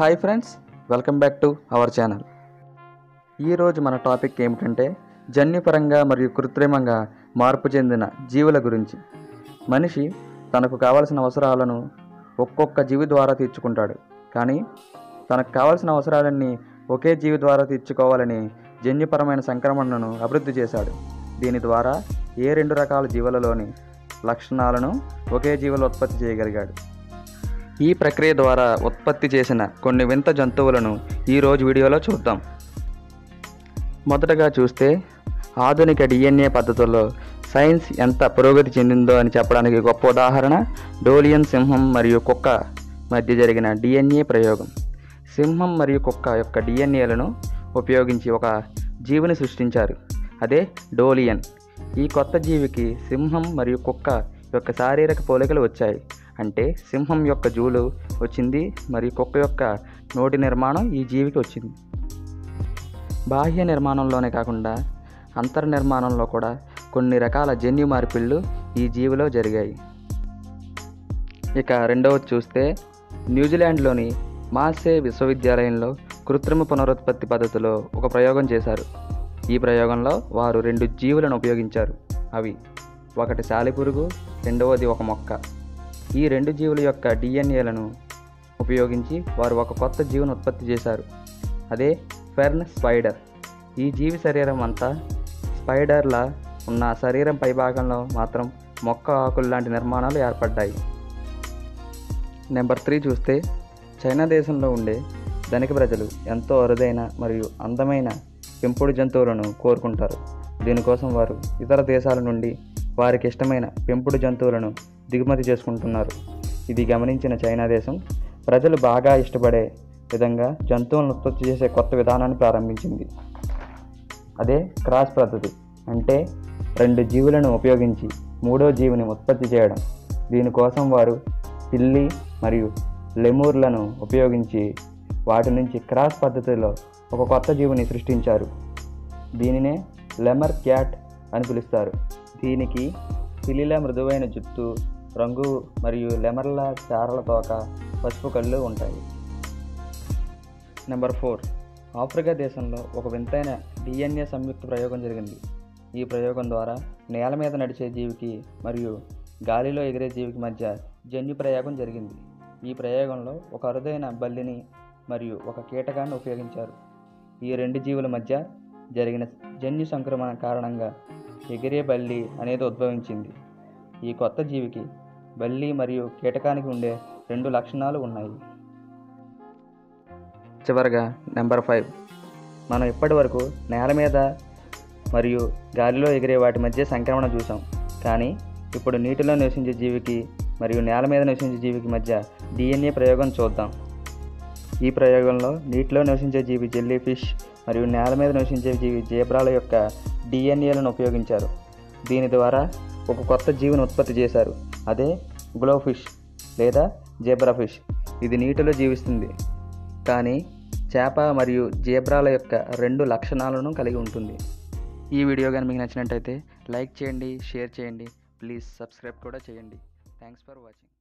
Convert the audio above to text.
hi friends welcome back to our channel ఈరోజు మన topic ఏమిటంటే జన్యుపరంగా మరియు కృత్రిమంగా మార్పు చెందిన జీవుల గురించి మనిషి తనకు కావలసిన అవసరాలను ఒక్కొక్క జీవి ద్వారా తీర్చుకుంటాడు కానీ తనకు కావలసిన అవసరాలన్నీ ఒకే జీవి ద్వారా తీర్చుకోవాలని జన్యుపరమైన సంక్రమణను అభివృద్ధి చేశాడు దీని ద్వారా ఏ రెండు రకాల జీవులలోని లక్షణాలను ఒకే జీవులు ఉత్పత్తి చేయగలిగాడు ఈ ప్రక్రియ ద్వారా ఉత్పత్తి చేసిన కొన్ని వింత జంతువులను ఈరోజు వీడియోలో చూద్దాం మొదటగా చూస్తే ఆధునిక డిఎన్ఏ పద్ధతుల్లో సైన్స్ ఎంత పురోగతి చెందిందో అని చెప్పడానికి గొప్ప ఉదాహరణ డోలియన్ సింహం మరియు కుక్క మధ్య జరిగిన డిఎన్ఏ ప్రయోగం సింహం మరియు కుక్క యొక్క డిఎన్ఏలను ఉపయోగించి ఒక జీవిని సృష్టించారు అదే డోలియన్ ఈ కొత్త జీవికి సింహం మరియు కుక్క యొక్క శారీరక పోలికలు వచ్చాయి అంటే సింహం యొక్క జూలు వచ్చింది మరియు కుక్క యొక్క నోటి నిర్మాణం ఈ జీవికి వచ్చింది బాహ్య నిర్మాణంలోనే కాకుండా అంతర్ నిర్మాణంలో కూడా కొన్ని రకాల జన్యు మార్పిళ్ళు ఈ జీవిలో జరిగాయి ఇక రెండవది చూస్తే న్యూజిలాండ్లోని మాసే విశ్వవిద్యాలయంలో కృత్రిమ పునరుత్పత్తి పద్ధతిలో ఒక ప్రయోగం చేశారు ఈ ప్రయోగంలో వారు రెండు జీవులను ఉపయోగించారు అవి ఒకటి సాలిపురుగు రెండవది ఒక మొక్క ఈ రెండు జీవుల యొక్క డిఎన్ఏలను ఉపయోగించి వారు ఒక కొత్త జీవిని ఉత్పత్తి చేశారు అదే ఫెర్న్ స్పైడర్ ఈ జీవి శరీరం అంతా స్పైడర్లా ఉన్న శరీరం పైభాగంలో మాత్రం మొక్క ఆకులు లాంటి నిర్మాణాలు ఏర్పడ్డాయి నెంబర్ త్రీ చూస్తే చైనా దేశంలో ఉండే ధనిక ప్రజలు ఎంతో అరుదైన మరియు అందమైన పెంపుడు జంతువులను కోరుకుంటారు దీనికోసం వారు ఇతర దేశాల నుండి వారికి ఇష్టమైన పెంపుడు జంతువులను దిగుమతి చేసుకుంటున్నారు ఇది గమనించిన చైనా దేశం ప్రజలు బాగా ఇష్టపడే విధంగా జంతువులను ఉత్పత్తి చేసే కొత్త విధానాన్ని ప్రారంభించింది అదే క్రాస్ పద్ధతి అంటే రెండు జీవులను ఉపయోగించి మూడో జీవిని ఉత్పత్తి చేయడం దీనికోసం వారు పిల్లి మరియు లెమూర్లను ఉపయోగించి వాటి నుంచి క్రాస్ పద్ధతిలో ఒక కొత్త జీవిని సృష్టించారు దీనినే లెమర్ క్యాట్ అని పిలుస్తారు దీనికి పిల్లిల మృదువైన జుట్టు రంగు మరియు లెమర్ల చారల తోక పసుపు కళ్ళు ఉంటాయి నెంబర్ ఫోర్ ఆఫ్రికా దేశంలో ఒక వింతైన డిఎన్ఏ సంయుక్త ప్రయోగం జరిగింది ఈ ప్రయోగం ద్వారా నేల మీద నడిచే జీవికి మరియు గాలిలో ఎగిరే జీవికి మధ్య జన్యు ప్రయోగం జరిగింది ఈ ప్రయోగంలో ఒక అరుదైన బల్లిని మరియు ఒక కీటకాన్ని ఉపయోగించారు ఈ రెండు జీవుల మధ్య జరిగిన జన్యు సంక్రమణ కారణంగా ఎగిరే బల్లి అనేది ఉద్భవించింది ఈ కొత్త జీవికి బల్లి మరియు కీటకానికి ఉండే రెండు లక్షణాలు ఉన్నాయి చివరగా నెంబర్ ఫైవ్ మనం ఇప్పటి వరకు నేల మీద మరియు గాలిలో ఎగిరే వాటి మధ్య సంక్రమణ చూసాం కానీ ఇప్పుడు నీటిలో నివసించే జీవికి మరియు నేల మీద నివసించే జీవికి మధ్య డిఎన్ఏ ప్రయోగం చూద్దాం ఈ ప్రయోగంలో నీటిలో నివసించే జీవి జెల్లీ ఫిష్ మరియు నేల మీద నివసించే జీవి జీబ్రాల యొక్క డిఎన్ఏలను ఉపయోగించారు దీని ద్వారా ఒక కొత్త జీవిని ఉత్పత్తి చేశారు అదే గ్లో ఫిష్ లేదా జేబ్రా ఫిష్ ఇది నీటిలో జీవిస్తుంది కానీ చేప మరియు జీబ్రాల యొక్క రెండు లక్షణాలను కలిగి ఉంటుంది ఈ వీడియో కానీ మీకు నచ్చినట్టయితే లైక్ చేయండి షేర్ చేయండి ప్లీజ్ సబ్స్క్రైబ్ కూడా చేయండి థ్యాంక్స్ ఫర్ వాచింగ్